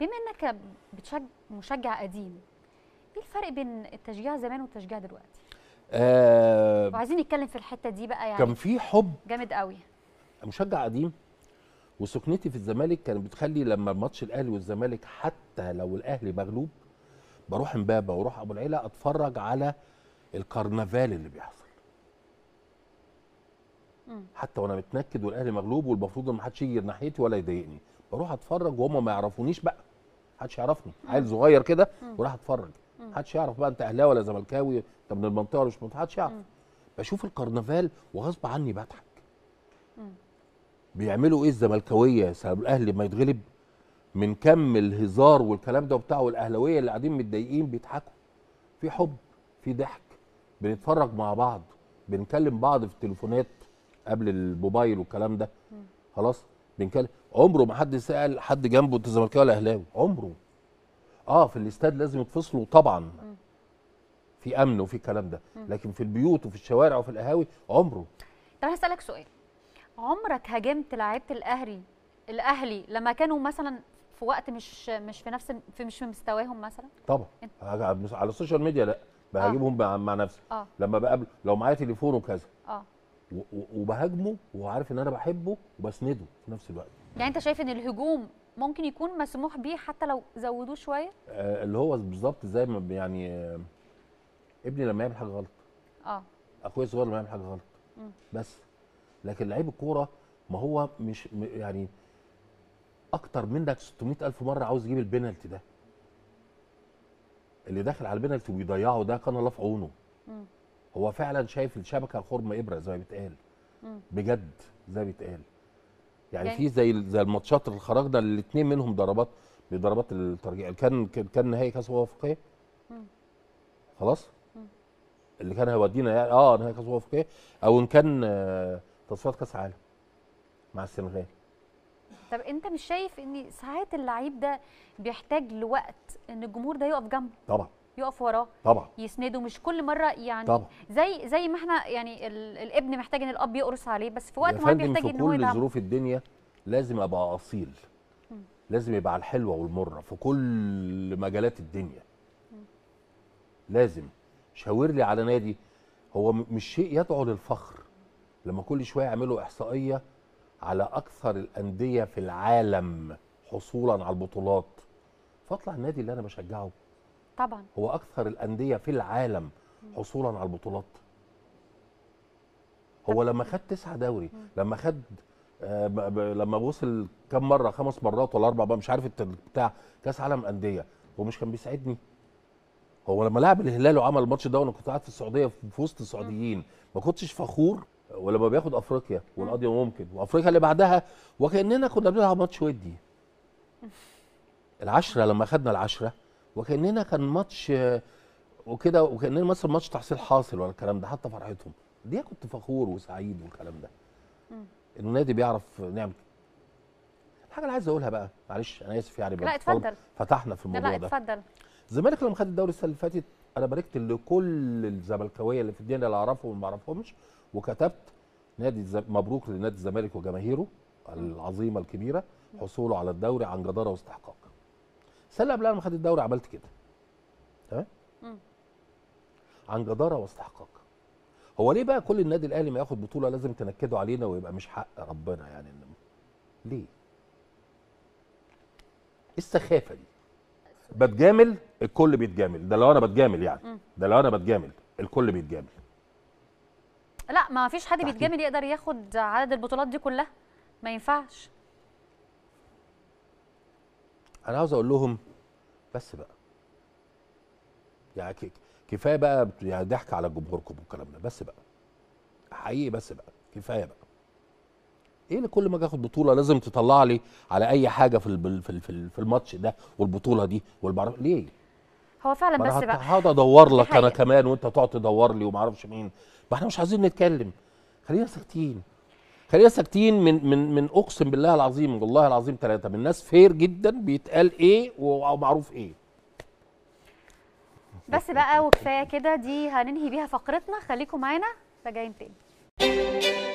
بما انك بتشجع مشجع قديم ايه الفرق بين التشجيع زمان والتشجيع دلوقتي آه وعايزين نتكلم في الحته دي بقى يعني كان في حب جامد قوي مشجع قديم وسكنتي في الزمالك كانت بتخلي لما ماتش الاهلي والزمالك حتى لو الاهلي مغلوب بروح امبابه واروح ابو العيله اتفرج على الكرنفال اللي بيحصل مم. حتى وانا متنكد والاهلي مغلوب والمفروض ان محدش يجي ناحيتي ولا يضايقني بروح اتفرج وهم ما يعرفونيش بقى محدش يعرفني عيل صغير كده وراح اتفرج محدش يعرف بقى انت اهلاوي ولا زملكاوي انت من المنطقه ولا مش من المنطقه محدش يعرف بشوف الكرنفال وغصب عني بضحك بيعملوا ايه الزملكاويه سبب الاهلي ما يتغلب من كم الهزار والكلام ده وبتاع والاهلاويه اللي قاعدين متضايقين بيضحكوا في حب في ضحك بنتفرج مع بعض بنكلم بعض في التليفونات قبل الموبايل والكلام ده خلاص بنكلم عمره ما حد سال حد جنبه انت زملكاوي ولا اهلاوي عمره اه في الاستاد لازم يتفصلوا طبعا في امن وفي الكلام ده لكن في البيوت وفي الشوارع وفي القهاوي عمره طب هسألك سؤال عمرك هاجمت لعيبه الاهلي الاهلي لما كانوا مثلا في وقت مش مش في نفس في مش في مستواهم مثلا طبعا انت- على على السوشيال ميديا لا بهاجمهم مع, مع نفسي اه لما بقابل لو معايا تليفون وكذا اه و- و- وبهاجمه وعارف ان انا بحبه وبسنده في نفس الوقت يعني انت شايف ان الهجوم ممكن يكون مسموح بيه حتى لو زودوه شويه آه اللي هو بالظبط زي ما ب- يعني آه ابني لما يعمل حاجه غلط اه اخويا الصغير لما يعمل حاجه غلط مم. بس لكن لعيب الكوره ما هو مش م- يعني اكتر منك 600 الف مره عاوز يجيب البينالتي ده اللي داخل على البينالتي وبيضيعه ده كان الله في عونه مم. هو فعلا شايف الشبكه خرم ابره زي ما بيتقال مم. بجد زي ما بيتقال يعني, يعني- في زي زي الماتشات اللي خرجنا الاثنين منهم ضربات بضربات الترجيع كان كان كان نهائي كاس امم افريقيا مم. خلاص مم. اللي كان هيودينا يعني اه نهائي كاس امم افريقيا او ان كان آه، تصفيات كاس عالم مع السنغال طب انت مش شايف ان ساعات اللعيب ده بيحتاج لوقت ان الجمهور ده يقف جنبه طبعا يقف وراه طبعا يسنده مش كل مره يعني طبعا زي زي ما احنا يعني ال- الابن محتاج ان الاب يقرص عليه بس في يا وقت معين فندم بيحتاج في ان هو كل يدعم ظروف الدنيا لازم ابقى اصيل مم. لازم يبقى على الحلوه والمره في كل مجالات الدنيا لازم شاور لي على نادي هو م- مش شيء يدعو للفخر لما كل شويه يعملوا احصائيه على اكثر الانديه في العالم حصولا على البطولات فاطلع النادي اللي انا بشجعه طبعا هو اكثر الانديه في العالم حصولا على البطولات هو لما خد تسعة دوري لما خد آه ب- ب- لما وصل كم مره خمس مرات ولا اربع بقى مش عارف الت- بتاع كاس عالم انديه هو مش كان بيساعدني هو لما لعب الهلال وعمل الماتش ده وانا كنت قاعد في السعوديه في في وسط السعوديين ما كنتش فخور ولما بياخد افريقيا والقضيه ممكن وافريقيا اللي بعدها وكاننا كنا بنلعب ماتش ودي العشره لما خدنا العشره وكاننا كان ماتش آه، وكده وكاننا مثلا ماتش تحصيل حاصل ولا الكلام ده حتى فرحتهم دي كنت فخور وسعيد والكلام ده مم. النادي بيعرف نعمل الحاجه اللي عايز اقولها بقى معلش انا اسف يعني لا بس اتفضل فتحنا في لا الموضوع لا ده اتفضل الزمالك لما خد الدوري السنه اللي فاتت انا باركت لكل الزملكاويه اللي في الدنيا اللي اعرفهم وما اعرفهمش وكتبت نادي الز... مبروك لنادي الزمالك وجماهيره العظيمه الكبيره حصوله على الدوري عن جداره واستحقاق. السنه اللي قبلها لما خد الدوري عملت كده. تمام؟ مم. عن جداره واستحقاق. هو ليه بقى كل النادي الاهلي ما ياخد بطوله لازم تنكدوا علينا ويبقى مش حق ربنا يعني إن- ليه؟ إيه السخافه دي؟ بتجامل الكل بيتجامل ده لو انا بتجامل يعني مم. ده لو انا بتجامل الكل بيتجامل لا ما فيش حد تحكيم. بيتجامل يقدر ياخد عدد البطولات دي كلها ما ينفعش انا عاوز اقول لهم بس بقى يعني ك- كفايه بقى بت- يعني ضحك على جمهوركم والكلام ده بس بقى حقيقي بس بقى كفايه بقى ايه اللي كل ما اجي اخد بطوله لازم تطلع لي على اي حاجه في ال- في ال- في ال- في الماتش ده والبطوله دي والبعرف ليه هو فعلا ما بس انا هت- بقى هقعد ادور دي لك انا حقيقة. كمان وانت تقعد تدور لي وما اعرفش مين ما احنا مش عايزين نتكلم خلينا ساكتين خلينا ساكتين من من من اقسم بالله العظيم والله العظيم ثلاثه من ناس فير جدا بيتقال ايه ومعروف ايه بس بقى وكفايه كده دي هننهي بيها فقرتنا خليكم معانا راجعين تاني